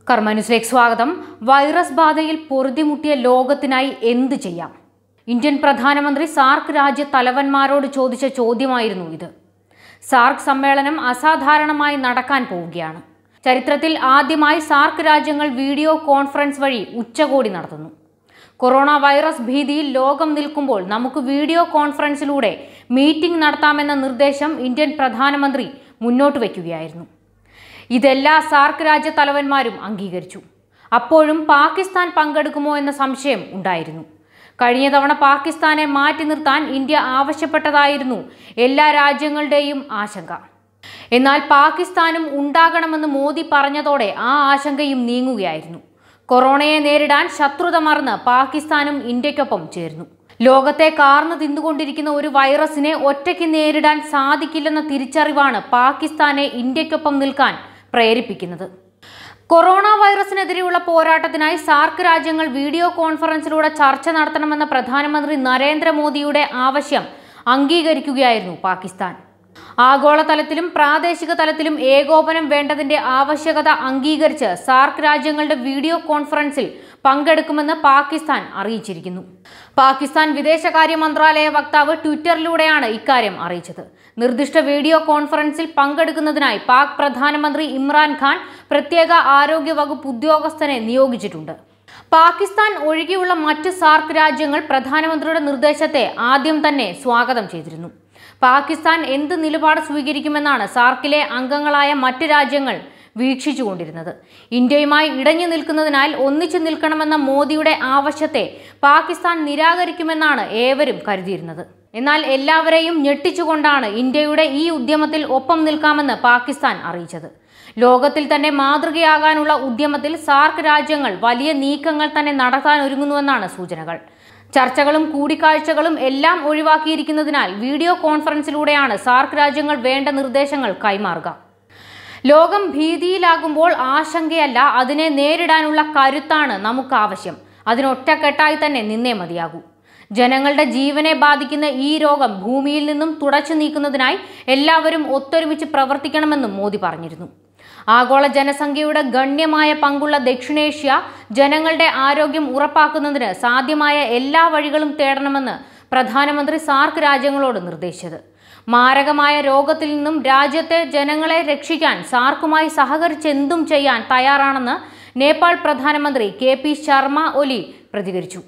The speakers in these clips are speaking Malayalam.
കർമ്മ ന്യൂസിലേക്ക് സ്വാഗതം വൈറസ് ബാധയിൽ പൊറുതിമുട്ടിയ ലോകത്തിനായി എന്ത് ചെയ്യാം ഇന്ത്യൻ പ്രധാനമന്ത്രി സാർക്ക് രാജ്യ തലവന്മാരോട് ചോദിച്ച ചോദ്യമായിരുന്നു ഇത് സാർക്ക് സമ്മേളനം അസാധാരണമായി നടക്കാൻ പോവുകയാണ് ചരിത്രത്തിൽ ആദ്യമായി സാർക്ക് രാജ്യങ്ങൾ വീഡിയോ കോൺഫറൻസ് വഴി ഉച്ചകോടി നടത്തുന്നു കൊറോണ വൈറസ് ഭീതിയിൽ ലോകം നിൽക്കുമ്പോൾ നമുക്ക് വീഡിയോ കോൺഫറൻസിലൂടെ മീറ്റിംഗ് നടത്താമെന്ന നിർദ്ദേശം ഇന്ത്യൻ പ്രധാനമന്ത്രി മുന്നോട്ട് വയ്ക്കുകയായിരുന്നു ഇതെല്ലാ സാർക്ക് രാജ്യ തലവന്മാരും അംഗീകരിച്ചു അപ്പോഴും പാകിസ്ഥാൻ പങ്കെടുക്കുമോ എന്ന സംശയം ഉണ്ടായിരുന്നു കഴിഞ്ഞ തവണ പാകിസ്ഥാനെ മാറ്റി നിർത്താൻ ഇന്ത്യ ആവശ്യപ്പെട്ടതായിരുന്നു എല്ലാ രാജ്യങ്ങളുടെയും ആശങ്ക എന്നാൽ പാകിസ്ഥാനും ഉണ്ടാകണമെന്ന് മോദി പറഞ്ഞതോടെ ആ ആശങ്കയും നീങ്ങുകയായിരുന്നു കൊറോണയെ നേരിടാൻ ശത്രുത മറന്ന് പാകിസ്ഥാനും ഇന്ത്യക്കൊപ്പം ചേർന്നു ലോകത്തെ കാർന്നു തിന്നുകൊണ്ടിരിക്കുന്ന ഒരു വൈറസിനെ ഒറ്റയ്ക്ക് നേരിടാൻ സാധിക്കില്ലെന്ന തിരിച്ചറിവാണ് പാകിസ്ഥാനെ ഇന്ത്യക്കൊപ്പം നിൽക്കാൻ പ്രേരിപ്പിക്കുന്നത് കൊറോണ വൈറസിനെതിരെയുള്ള പോരാട്ടത്തിനായി സാർക്ക് രാജ്യങ്ങൾ വീഡിയോ കോൺഫറൻസിലൂടെ ചർച്ച നടത്തണമെന്ന പ്രധാനമന്ത്രി നരേന്ദ്രമോദിയുടെ ആവശ്യം അംഗീകരിക്കുകയായിരുന്നു പാകിസ്ഥാൻ ആഗോളതലത്തിലും പ്രാദേശിക തലത്തിലും ഏകോപനം വേണ്ടതിന്റെ ആവശ്യകത അംഗീകരിച്ച് സാർക്ക് രാജ്യങ്ങളുടെ വീഡിയോ കോൺഫറൻസിൽ പങ്കെടുക്കുമെന്ന് പാകിസ്ഥാൻ അറിയിച്ചിരിക്കുന്നു പാകിസ്ഥാൻ വിദേശകാര്യ മന്ത്രാലയ വക്താവ് ട്വിറ്ററിലൂടെയാണ് ഇക്കാര്യം അറിയിച്ചത് നിർദ്ദിഷ്ട വീഡിയോ കോൺഫറൻസിൽ പങ്കെടുക്കുന്നതിനായി പാക് പ്രധാനമന്ത്രി ഇമ്രാൻഖാൻ പ്രത്യേക ആരോഗ്യ വകുപ്പ് ഉദ്യോഗസ്ഥനെ നിയോഗിച്ചിട്ടുണ്ട് പാകിസ്ഥാൻ ഒഴികെയുള്ള മറ്റ് സാർക്ക് രാജ്യങ്ങൾ പ്രധാനമന്ത്രിയുടെ നിർദ്ദേശത്തെ ആദ്യം തന്നെ സ്വാഗതം ചെയ്തിരുന്നു പാകിസ്ഥാൻ എന്ത് നിലപാട് സ്വീകരിക്കുമെന്നാണ് സാർക്കിലെ അംഗങ്ങളായ മറ്റ് രാജ്യങ്ങൾ വീക്ഷിച്ചുകൊണ്ടിരുന്നത് ഇന്ത്യയുമായി ഇടഞ്ഞു നിൽക്കുന്നതിനാൽ ഒന്നിച്ചു നിൽക്കണമെന്ന മോദിയുടെ ആവശ്യത്തെ പാകിസ്ഥാൻ നിരാകരിക്കുമെന്നാണ് ഏവരും കരുതിയിരുന്നത് എന്നാൽ എല്ലാവരെയും ഞെട്ടിച്ചുകൊണ്ടാണ് ഇന്ത്യയുടെ ഈ ഉദ്യമത്തിൽ ഒപ്പം നിൽക്കാമെന്ന് പാകിസ്ഥാൻ അറിയിച്ചത് ലോകത്തിൽ തന്നെ മാതൃകയാകാനുള്ള ഉദ്യമത്തിൽ സാർക്ക് രാജ്യങ്ങൾ വലിയ നീക്കങ്ങൾ തന്നെ നടത്താൻ ഒരുങ്ങുന്നുവെന്നാണ് സൂചനകൾ ചർച്ചകളും കൂടിക്കാഴ്ചകളും എല്ലാം ഒഴിവാക്കിയിരിക്കുന്നതിനാൽ വീഡിയോ കോൺഫറൻസിലൂടെയാണ് സാർക്ക് രാജ്യങ്ങൾ വേണ്ട നിർദ്ദേശങ്ങൾ കൈമാറുക ലോകം ഭീതിയിലാകുമ്പോൾ ആശങ്കയല്ല അതിനെ നേരിടാനുള്ള കരുത്താണ് നമുക്ക് ആവശ്യം അതിനൊറ്റക്കെട്ടായി തന്നെ നിന്നേ മതിയാകൂ ജനങ്ങളുടെ ജീവനെ ബാധിക്കുന്ന ഈ രോഗം ഭൂമിയിൽ നിന്നും തുടച്ചു നീക്കുന്നതിനായി എല്ലാവരും ഒത്തൊരുമിച്ച് പ്രവർത്തിക്കണമെന്നും മോദി പറഞ്ഞിരുന്നു ആഗോള ജനസംഖ്യയുടെ ഗണ്യമായ പങ്കുള്ള ദക്ഷിണേഷ്യ ജനങ്ങളുടെ ആരോഗ്യം ഉറപ്പാക്കുന്നതിന് സാധ്യമായ എല്ലാ വഴികളും തേടണമെന്ന് പ്രധാനമന്ത്രി സാർക്ക് രാജ്യങ്ങളോട് നിർദ്ദേശിച്ചത് മാരകമായ രോഗത്തിൽ നിന്നും രാജ്യത്തെ ജനങ്ങളെ രക്ഷിക്കാൻ സാർക്കുമായി സഹകരിച്ചെന്തും ചെയ്യാൻ തയ്യാറാണെന്ന് നേപ്പാൾ പ്രധാനമന്ത്രി കെ പി ശർമ്മ ഒലി പ്രതികരിച്ചു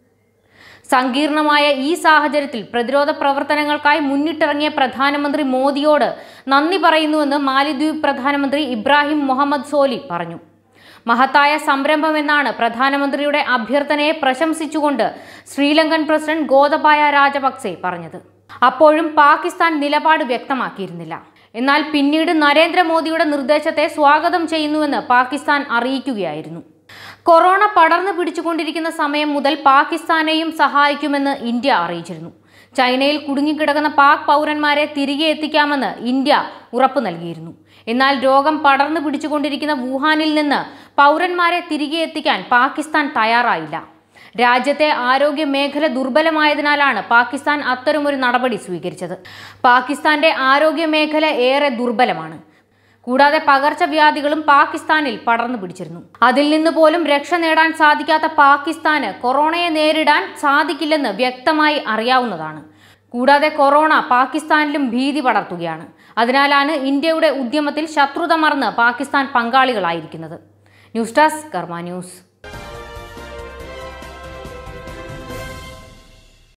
സങ്കീർണമായ ഈ സാഹചര്യത്തിൽ പ്രതിരോധ പ്രവർത്തനങ്ങൾക്കായി മുന്നിട്ടിറങ്ങിയ പ്രധാനമന്ത്രി മോദിയോട് നന്ദി പറയുന്നുവെന്ന് മാലിദ്വീപ് പ്രധാനമന്ത്രി ഇബ്രാഹിം മുഹമ്മദ് സോലി പറഞ്ഞു മഹത്തായ സംരംഭമെന്നാണ് പ്രധാനമന്ത്രിയുടെ അഭ്യർത്ഥനയെ പ്രശംസിച്ചുകൊണ്ട് ശ്രീലങ്കൻ പ്രസിഡന്റ് ഗോതബായ രാജപക്സെ പറഞ്ഞത് അപ്പോഴും പാകിസ്ഥാൻ നിലപാട് വ്യക്തമാക്കിയിരുന്നില്ല എന്നാൽ പിന്നീട് നരേന്ദ്രമോദിയുടെ നിർദ്ദേശത്തെ സ്വാഗതം ചെയ്യുന്നുവെന്ന് പാകിസ്ഥാൻ അറിയിക്കുകയായിരുന്നു കൊറോണ പടർന്നു പിടിച്ചുകൊണ്ടിരിക്കുന്ന സമയം മുതൽ പാകിസ്ഥാനെയും സഹായിക്കുമെന്ന് ഇന്ത്യ അറിയിച്ചിരുന്നു ചൈനയിൽ കുടുങ്ങിക്കിടക്കുന്ന പാക് പൗരന്മാരെ തിരികെ എത്തിക്കാമെന്ന് ഇന്ത്യ ഉറപ്പു നൽകിയിരുന്നു എന്നാൽ രോഗം പടർന്നു പിടിച്ചുകൊണ്ടിരിക്കുന്ന വുഹാനിൽ നിന്ന് പൗരന്മാരെ തിരികെ എത്തിക്കാൻ പാകിസ്ഥാൻ തയ്യാറായില്ല രാജ്യത്തെ ആരോഗ്യ മേഖല ദുർബലമായതിനാലാണ് പാകിസ്ഥാൻ അത്തരമൊരു നടപടി സ്വീകരിച്ചത് പാകിസ്ഥാന്റെ ആരോഗ്യ മേഖല ഏറെ ദുർബലമാണ് കൂടാതെ പകർച്ചവ്യാധികളും പാകിസ്ഥാനിൽ പടർന്നു പിടിച്ചിരുന്നു അതിൽ നിന്ന് പോലും രക്ഷ നേടാൻ സാധിക്കാത്ത പാകിസ്ഥാന് കൊറോണയെ നേരിടാൻ സാധിക്കില്ലെന്ന് വ്യക്തമായി അറിയാവുന്നതാണ് കൂടാതെ കൊറോണ പാകിസ്ഥാനിലും ഭീതി പടർത്തുകയാണ് അതിനാലാണ് ഇന്ത്യയുടെ ഉദ്യമത്തിൽ ശത്രുത മറന്ന് പാകിസ്ഥാൻ പങ്കാളികളായിരിക്കുന്നത് ന്യൂസ് ഡെസ്ക് കർമ്മ ന്യൂസ്